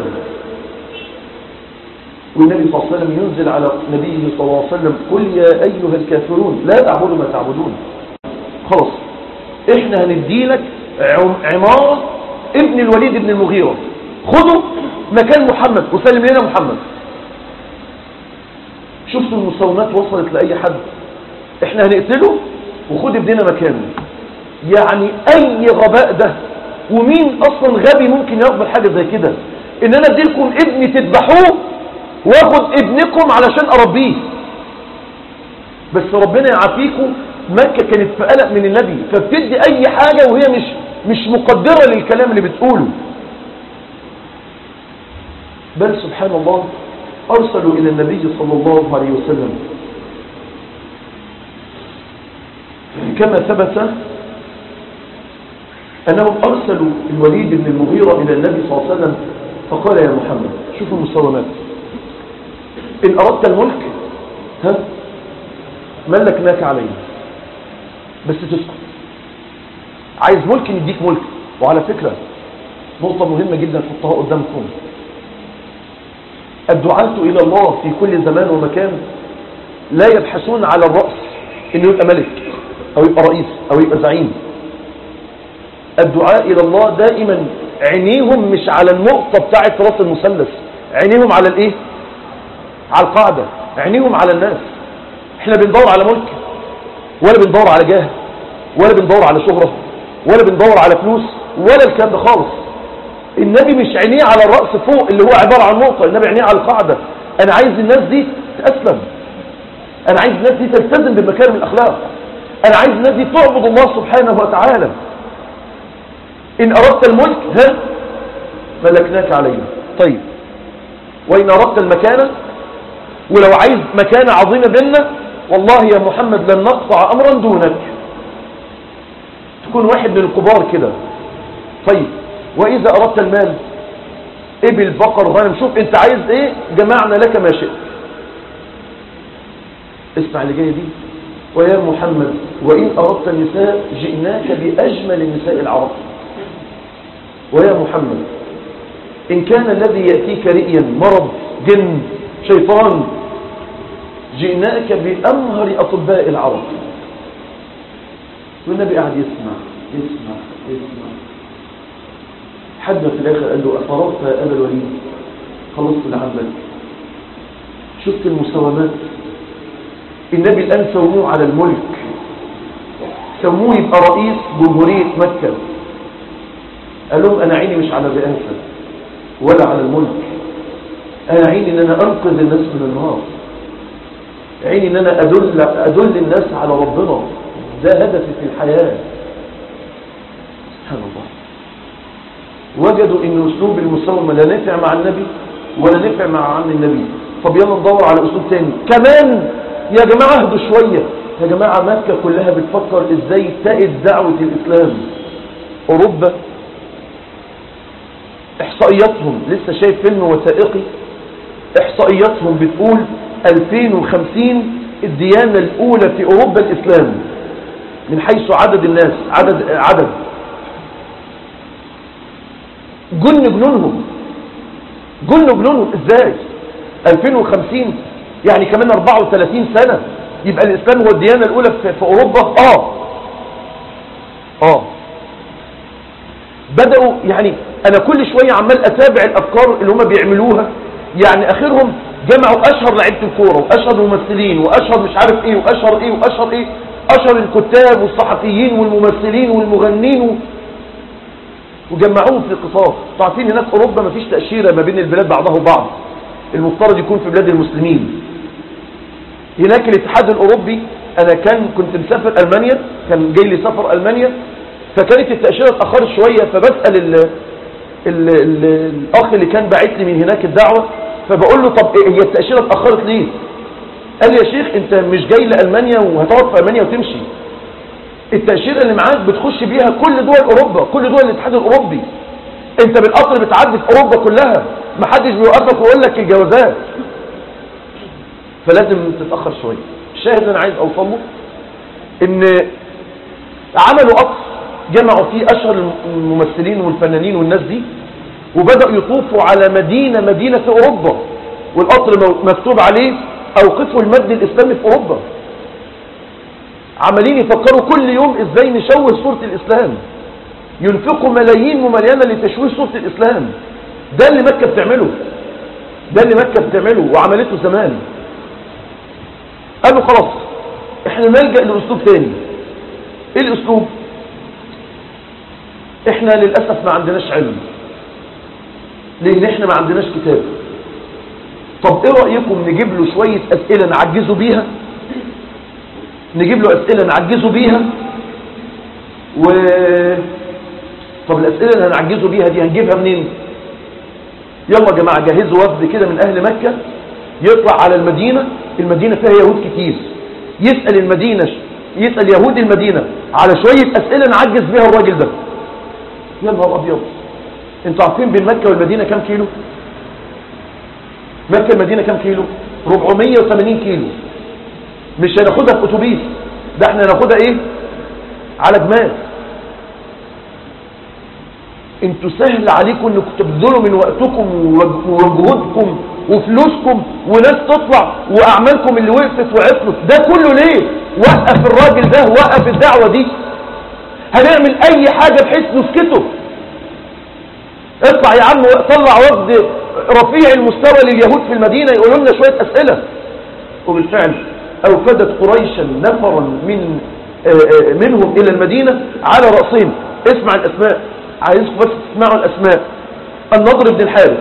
A: والنبي صلى الله عليه وسلم ينزل على نبيه صلى الله عليه وسلم قل يا أيها الكافرون لا أعبد ما تعبدون خلاص احنا هنديلك عمارة ابن الوليد ابن المغيرة خذوا مكان محمد وسلم لنا محمد شفتوا المساومات وصلت لأي حد احنا هنقتله وخد ابننا مكانه يعني اي غباء ده ومين اصلا غبي ممكن يقبل حاجة زي كده ان انا اديلكم ابني تذبحوه واخد ابنكم علشان اربيه بس ربنا يعافيكم مكة كانت في قلق من النبي فبتدي اي حاجة وهي مش مش مقدرة للكلام اللي بتقوله بل سبحان الله ارسلوا الى النبي صلى الله عليه وسلم كما ثبت أنهم أرسلوا الوليد بن المغيرة إلى النبي صلى الله عليه وسلم فقال يا محمد شوفوا المساومات إن أردت الملك ها ملكناك عليه بس تسكت عايز ملك نديك ملك وعلى فكرة نقطة مهمة جدا حطها قدامكم الدعاة إلى الله في كل زمان ومكان لا يبحثون على الرأس إنه يبقى ملك أو يبقى رئيس أو يبقى زعيم الدعاء إلى الله دائما عينيهم مش على النقطة بتاعت راس المثلث عينيهم على الايه على القاعدة عينيهم على الناس احنا بندور على ملك ولا بندور على جاه ولا بندور على شهرة ولا بندور على فلوس ولا الكلام ده خالص النبي مش عينيه على الرأس فوق اللي هو عبارة عن نقطة النبي عينيه على القاعدة انا عايز الناس دي تأسلم انا عايز الناس دي تلتزم بمكارم الاخلاق انا عايز الناس دي تعبد الله سبحانه وتعالى ان اردت الملك ها ملكناك عليه طيب وان اردت المكانة ولو عايز مكانة عظيمة بيننا والله يا محمد لن نقطع امرا دونك تكون واحد من الكبار كده طيب واذا اردت المال ابل بقر غنم شوف انت عايز ايه جمعنا لك ما شئت اسمع اللي جايه دي ويا محمد وإن أردت النساء جئناك بأجمل النساء العرب ويا محمد إن كان الذي يأتيك رئيا مرض جن شيطان جئناك بأمهر أطباء العرب والنبي قاعد يسمع يسمع يسمع حد في الآخر قال له أفرغت يا أبا الوليد خلصت اللي عندك شفت المساومات النبي الآن سوموه على الملك سموه يبقى رئيس جمهورية مكة قال لهم أنا عيني مش على الرئاسة ولا على الملك أنا عيني إن أنا أنقذ الناس من النار عيني إن أنا أدل, أدل الناس على ربنا ده هدفي في الحياة سبحان الله وجدوا إن أسلوب المساومة لا نفع مع النبي ولا نفع مع عم النبي طب يلا ندور على أسلوب تاني كمان يا جماعة اهدوا شوية يا جماعة مكة كلها بتفكر ازاي تأد دعوة الإسلام أوروبا إحصائياتهم لسه شايف فيلم وثائقي إحصائياتهم بتقول 2050 الديانة الأولى في أوروبا الإسلام من حيث عدد الناس عدد عدد جن جنونهم جن جنونهم ازاي 2050 يعني كمان 34 سنة يبقى الإسلام هو الديانة الأولى في, في أوروبا آه آه بدأوا يعني أنا كل شوية عمال أتابع الأفكار اللي هم بيعملوها يعني آخرهم جمعوا أشهر لعيبة الكورة وأشهر الممثلين وأشهر مش عارف إيه وأشهر إيه وأشهر إيه أشهر الكتاب والصحفيين والممثلين والمغنين و... وجمعوهم في قصاص تعرفين هناك أوروبا مفيش تأشيرة ما بين البلاد بعضها وبعض المفترض يكون في بلاد المسلمين هناك الاتحاد الأوروبي أنا كان كنت مسافر ألمانيا كان جاي لي سفر ألمانيا فكانت التأشيرة اتأخرت شوية فبسأل ال ال ال الأخ اللي كان باعت لي من هناك الدعوة فبقول له طب هي التأشيرة اتأخرت ليه قال لي يا شيخ انت مش جاي لألمانيا وهتقعد في ألمانيا وتمشي التأشيرة اللي معاك بتخش بيها كل دول أوروبا كل دول الاتحاد الأوروبي انت بالقطر بتعدي في أوروبا كلها محدش بيوقفك ويقول لك الجوازات فلازم تتأخر شوية الشاهد اللي انا عايز اوصل له ان عملوا قطر جمعوا فيه أشهر الممثلين والفنانين والناس دي وبدأوا يطوفوا على مدينة مدينة في أوروبا والقطر مكتوب عليه أوقفوا المد الإسلامي في أوروبا عمالين يفكروا كل يوم إزاي نشوه صورة الإسلام ينفقوا ملايين ممليانة لتشويه صورة الإسلام ده اللي مكة بتعمله ده اللي مكة بتعمله وعملته زمان قالوا خلاص احنا نلجأ لأسلوب تاني ايه الأسلوب احنا للأسف ما عندناش علم لان احنا ما عندناش كتاب طب ايه رأيكم نجيب له شوية اسئلة نعجزه بيها نجيب له اسئلة نعجزه بيها و طب الاسئلة اللي هنعجزه بيها دي هنجيبها منين يلا يا جماعة جهزوا وفد كده من اهل مكة يطلع على المدينة المدينة فيها يهود كتير يسأل المدينة يسأل يهود المدينة على شوية اسئلة نعجز بيها الراجل ده يا نهار ابيض انتوا عارفين بين مكة والمدينة كام كيلو مكة المدينة كام كيلو 480 كيلو مش هناخدها في اتوبيس ده احنا هناخدها ايه على جمال انتوا سهل عليكم انكم تبذلوا من وقتكم وجهودكم وفلوسكم وناس تطلع واعمالكم اللي وقفت وعطلت ده كله ليه وقف الراجل ده وقف الدعوة دي هنعمل اي حاجة بحيث نسكته اطلع يا عم طلع وفد رفيع المستوى لليهود في المدينة يقولوا لنا شوية اسئلة وبالفعل اوفدت قريشا نفرا من منهم الى المدينة على رأسهم اسمع الاسماء عايزكم بس تسمعوا الاسماء النضر بن الحارث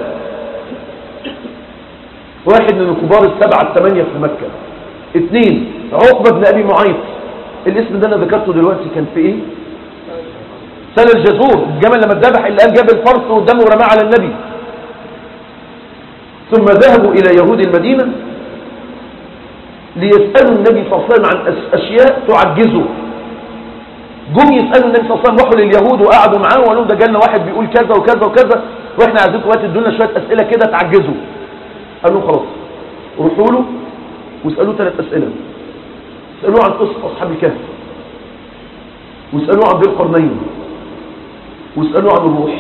A: واحد من الكبار السبعة الثمانية في مكة اثنين عقبة بن ابي معيط الاسم ده انا ذكرته دلوقتي كان في ايه سال الجزور الجمل لما اتذبح اللي قال جاب الفرس قدامه ورماه على النبي ثم ذهبوا الى يهود المدينة ليسألوا النبي صلى الله عليه وسلم عن اشياء تعجزه جم يسألوا النبي صلى الله عليه وسلم راحوا لليهود وقعدوا معاه وقالوا ده جالنا واحد بيقول كذا وكذا وكذا واحنا عايزينكم وقت تدونا شويه اسئله كده تعجزوا قال لهم خلاص روحوا له واسالوه ثلاث اسئله اسالوه عن قصه اصحاب الكهف واسالوه عن ذي القرنين واسالوه عن الروح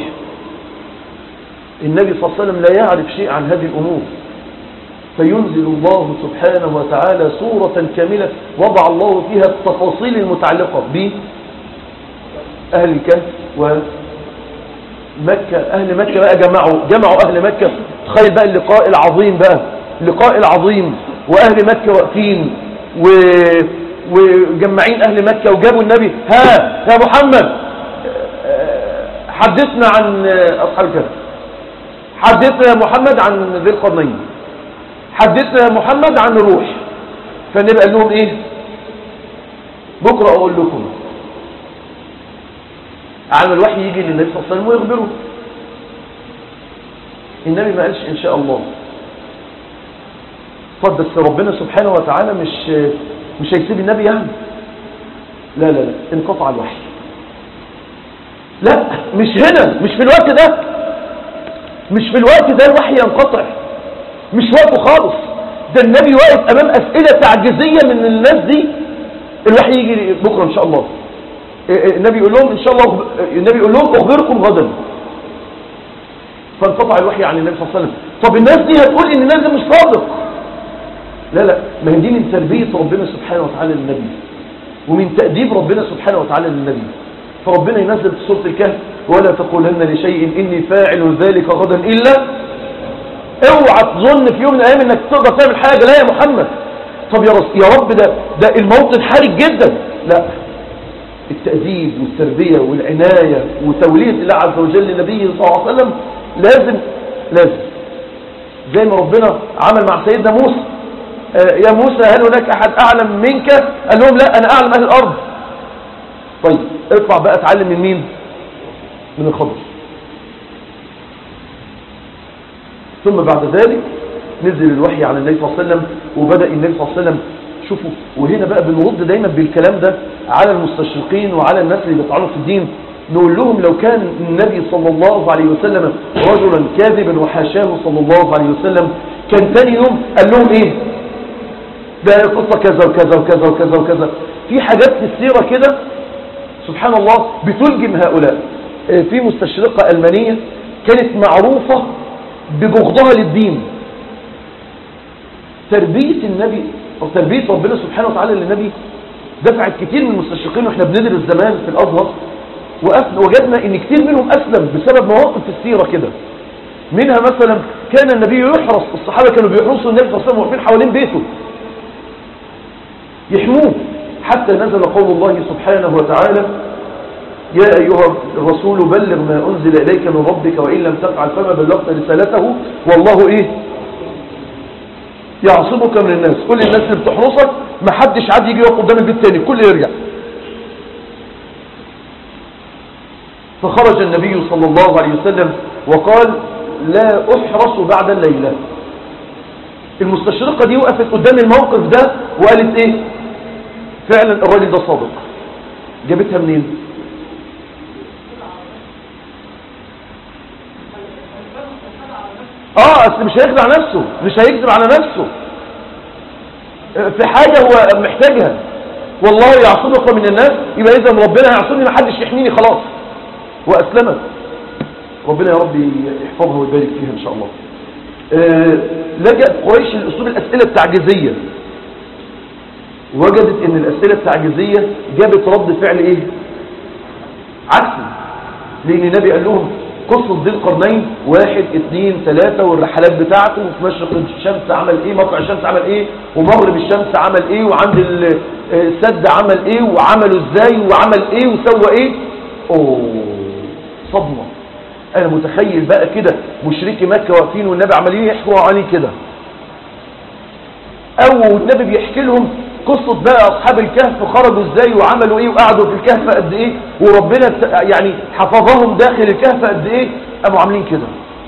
A: النبي صلى الله عليه وسلم لا يعرف شيء عن هذه الامور فينزل الله سبحانه وتعالى سورة كاملة وضع الله فيها التفاصيل المتعلقة بأهل الكهف ومكة أهل مكة بقى جمعوا جمعوا أهل مكة تخيل بقى اللقاء العظيم بقى اللقاء العظيم وأهل مكة واقفين و... وجمعين أهل مكة وجابوا النبي ها يا محمد حدثنا عن أصحاب الكهف حدثنا يا محمد عن ذي القرنين حدثنا يا محمد عن الروح فالنبي قال لهم ايه بكرة اقول لكم عن الوحي يجي للنبي صلى الله عليه وسلم ويخبره النبي ما قالش ان شاء الله طب بس ربنا سبحانه وتعالى مش مش هيسيب النبي يعني لا لا لا انقطع الوحي لا مش هنا مش في الوقت ده مش في الوقت ده الوحي ينقطع مش وقته خالص ده النبي واقف امام اسئلة تعجيزية من الناس دي الوحي يجي بكرة ان شاء الله النبي يقول لهم ان شاء الله النبي يقول لهم اخبركم غدا فانقطع الوحي عن النبي صلى الله عليه وسلم طب الناس دي هتقول ان الناس دي مش صادق لا لا ما هي دي من تربية ربنا سبحانه وتعالى للنبي ومن تأديب ربنا سبحانه وتعالى للنبي فربنا ينزل في سورة الكهف ولا تقولن لشيء إني فاعل ذلك غدا إلا اوعى تظن في يوم من الايام انك تقدر تعمل حاجة لا يا محمد طب يا, رس... يا رب ده ده الموطن حرج جدا لا التأديب والتربية والعناية وتولية الله عز وجل لنبيه صلى الله عليه وسلم لازم لازم زي ما ربنا عمل مع سيدنا موسى آه يا موسى هل هناك احد اعلم منك قال لهم لا انا اعلم اهل الارض طيب اطلع بقى اتعلم من مين من الخضر ثم بعد ذلك نزل الوحي على النبي صلى الله عليه وسلم وبدأ النبي صلى الله عليه وسلم شوفوا وهنا بقى بنرد دايما بالكلام ده على المستشرقين وعلى الناس اللي بيطعنوا في الدين نقول لهم لو كان النبي صلى الله عليه وسلم رجلا كاذبا وحاشاه صلى الله عليه وسلم كان ثاني يوم قال لهم ايه ده قصة كذا وكذا وكذا وكذا وكذا في حاجات في السيرة كده سبحان الله بتلجم هؤلاء آه، في مستشرقة ألمانية كانت معروفة ببغضها للدين تربية النبي أو تربية ربنا سبحانه وتعالى للنبي دفعت كتير من المستشرقين واحنا بندرس زمان في الأزهر وقفنا وجدنا ان كتير منهم أسلم بسبب مواقف في السيرة كده منها مثلا كان النبي يحرص الصحابة كانوا بيحرصوا النبي صلى الله عليه وسلم واقفين حوالين بيته يحموه حتى نزل قول الله سبحانه وتعالى يا أيها الرسول بلغ ما أنزل إليك من ربك وإن لم تفعل فما بلغت رسالته والله إيه يعصمك من الناس كل الناس اللي بتحرسك ما حدش عاد يجي يقف قدام البيت تاني كل يرجع فخرج النبي صلى الله عليه وسلم وقال لا أحرس بعد الليلة المستشرقة دي وقفت قدام الموقف ده وقالت ايه فعلا الراجل ده صادق جابتها منين اه اصل مش هيخدع نفسه مش هيكذب على نفسه في حاجة هو محتاجها والله يعصمك من الناس يبقى اذا ربنا هيعصمني ما حدش يحميني خلاص واسلمت ربنا يا رب يحفظها ويبارك فيها ان شاء الله آه، لجأت قريش لاسلوب الاسئله التعجيزيه وجدت ان الاسئله التعجيزيه جابت رد فعل ايه عكسي لان النبي قال لهم قصة ذي القرنين واحد اثنين ثلاثة والرحلات بتاعته وفي مشرق الشمس عمل ايه مطلع الشمس عمل ايه ومغرب الشمس عمل ايه وعند ال- السد عمل ايه وعمله ازاي وعمل ايه وسوى ايه اوه صدمة انا متخيل بقى كده مشركي مكة واقفين والنبي عمالين يحكوا عليه كده او النبي بيحكي لهم قصة بقى اصحاب الكهف خرجوا ازاي وعملوا ايه وقعدوا في الكهف قد ايه وربنا ت- يعني حفظهم داخل الكهف قد ايه قاموا عاملين كده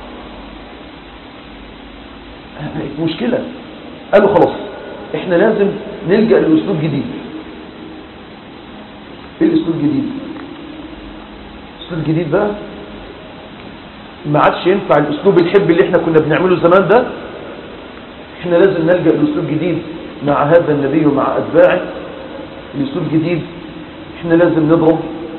A: بقت مشكلة قالوا خلاص احنا لازم نلجأ لأسلوب جديد ايه الاسلوب الجديد الاسلوب الجديد بقى ما عادش ينفع الاسلوب الحب اللي احنا كنا بنعمله زمان ده احنا لازم نلجأ لاسلوب جديد مع هذا النبي ومع اتباعه الاسلوب جديد احنا لازم نضرب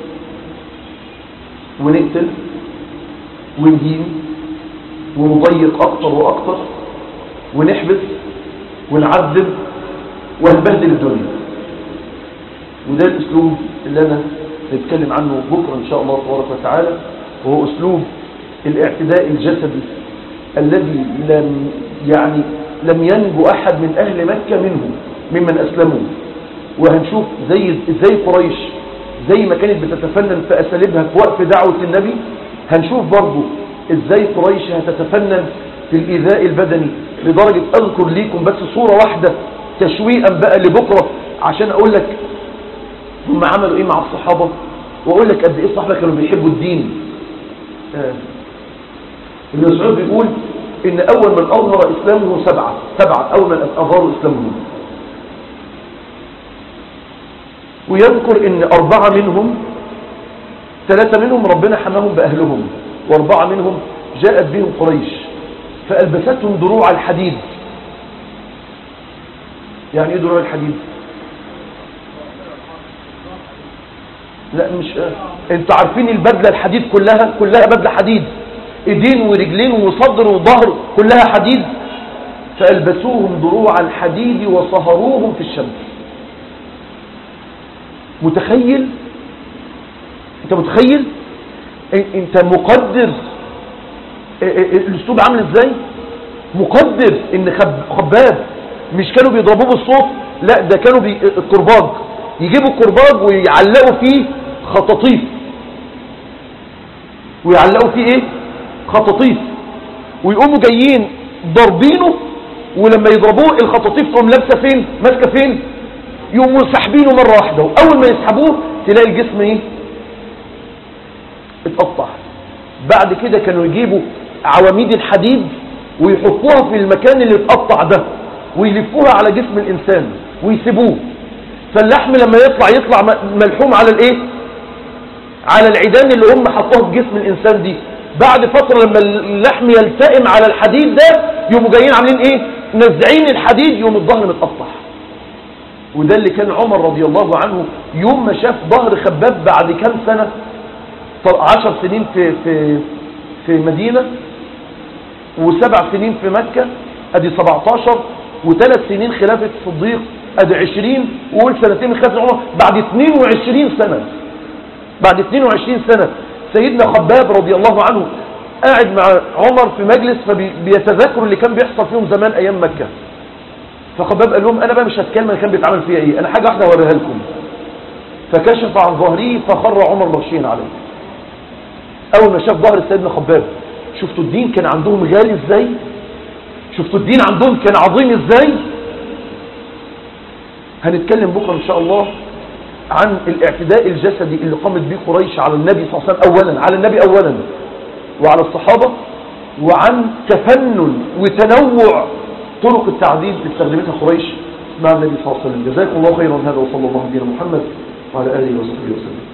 A: ونقتل ونهين ونضيق اكتر واكتر ونحبس ونعذب ونبهدل الدنيا وده الاسلوب اللي انا نتكلم عنه بكره ان شاء الله تبارك وتعالى وهو اسلوب الاعتداء الجسدي الذي لم يعني لم ينجو احد من اهل مكة منه ممن اسلموا وهنشوف زي ازاي قريش زي ما كانت بتتفنن في اساليبها في وقف دعوة النبي هنشوف برضو ازاي قريش هتتفنن في الايذاء البدني لدرجة اذكر ليكم بس صورة واحدة تشويقا بقى لبكرة عشان اقول لك هم عملوا ايه مع الصحابة واقول لك قد ايه الصحابة كانوا بيحبوا الدين آه. ابن مسعود بيقول ان اول من اظهر اسلامه سبعة سبعة اول من اظهروا اسلامهم ويذكر ان اربعة منهم ثلاثة منهم ربنا حماهم باهلهم واربعة منهم جاءت بهم قريش فالبستهم دروع الحديد يعني ايه دروع الحديد لا مش انتوا عارفين البدلة الحديد كلها كلها بدلة حديد ايدين ورجلين وصدر وظهر كلها حديد فألبسوهم دروع الحديد وصهروهم في الشمس متخيل انت متخيل ا- انت مقدر ا- ا- الاسلوب عامل ازاي مقدر ان خب- خباب مش كانوا بيضربوه بالصوت لا ده كانوا بي... الكرباج يجيبوا الكرباج ويعلقوا فيه خطاطيف ويعلقوا فيه ايه خطاطيف ويقوموا جايين ضاربينه ولما يضربوه الخطاطيف تقوم لابسه فين ماسكه فين يقوموا ساحبينه مره واحده واول ما يسحبوه تلاقي الجسم ايه اتقطع بعد كده كانوا يجيبوا عواميد الحديد ويحطوها في المكان اللي اتقطع ده ويلفوها على جسم الانسان ويسيبوه فاللحم لما يطلع يطلع م- ملحوم على الايه على العيدان اللي هم حطوها في جسم الانسان دي بعد فترة لما اللحم يلتئم على الحديد ده يقوموا جايين عاملين ايه نزعين الحديد يوم الظهر متقطع وده اللي كان عمر رضي الله عنه يوم ما شاف ظهر خباب بعد كام سنة طل- عشر سنين في, في, في مدينة وسبع سنين في مكة ادي 17 وثلاث سنين خلافة الصديق ادي 20 وقول سنتين من خلافة عمر بعد 22 سنة بعد 22 سنة سيدنا خباب رضي الله عنه قاعد مع عمر في مجلس فبيتذكروا اللي كان بيحصل فيهم زمان ايام مكة فخباب قال لهم انا بقى مش هتكلم انا كان بيتعمل فيها ايه انا حاجة واحدة اوريها لكم فكشف عن ظهره فخر عمر مغشيا عليه اول ما شاف ظهر سيدنا خباب شفتوا الدين كان عندهم غالي ازاي شفتوا الدين عندهم كان عظيم ازاي هنتكلم بكرة ان شاء الله عن الاعتداء الجسدي اللي قامت به قريش على النبي صلى الله عليه وسلم اولا على النبي اولا وعلى الصحابة وعن تفنن وتنوع طرق التعذيب اللي استخدمتها قريش مع النبي صلى الله عليه وسلم جزاكم الله خيرا هذا وصلى الله على نبينا محمد وعلى اله وصحبه وسلم